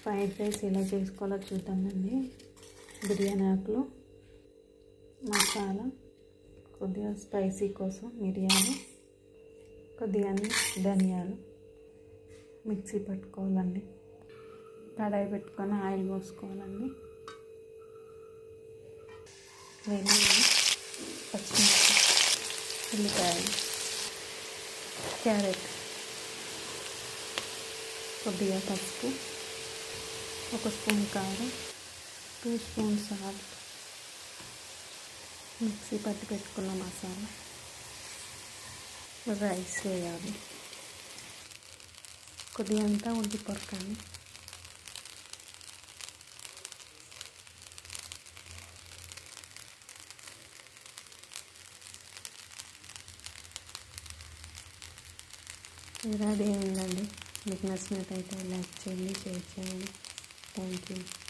fried rice ఎలా చేసుకోవాలో చూద్దామండి బిర్యానీ ఆకులు మసాలా కొద్దిగా స్పైసీ కోసం మిరియాలు కొద్దిగా ధనియాలు మిక్సీ పట్టుకోవాలండి కడాయి పెట్టుకొని ఆయిల్ పోసుకోవాలండి వెల్లుల్లి పచ్చిమిర్చి ఉల్లిపాయలు క్యారెట్ కొద్దిగా పసుపు ఒక స్పూన్ కారం టూ స్పూన్ సాల్ట్ మిక్సీ పట్టి పెట్టుకున్న మసాలా రైస్ వేయాలి కొద్దిగా అంతా ఉల్లిపొరకాలి రెడీ అయిందండి మీకు నచ్చినట్టయితే లైక్ చేయండి షేర్ చేయండి థ్యాంక్ యూ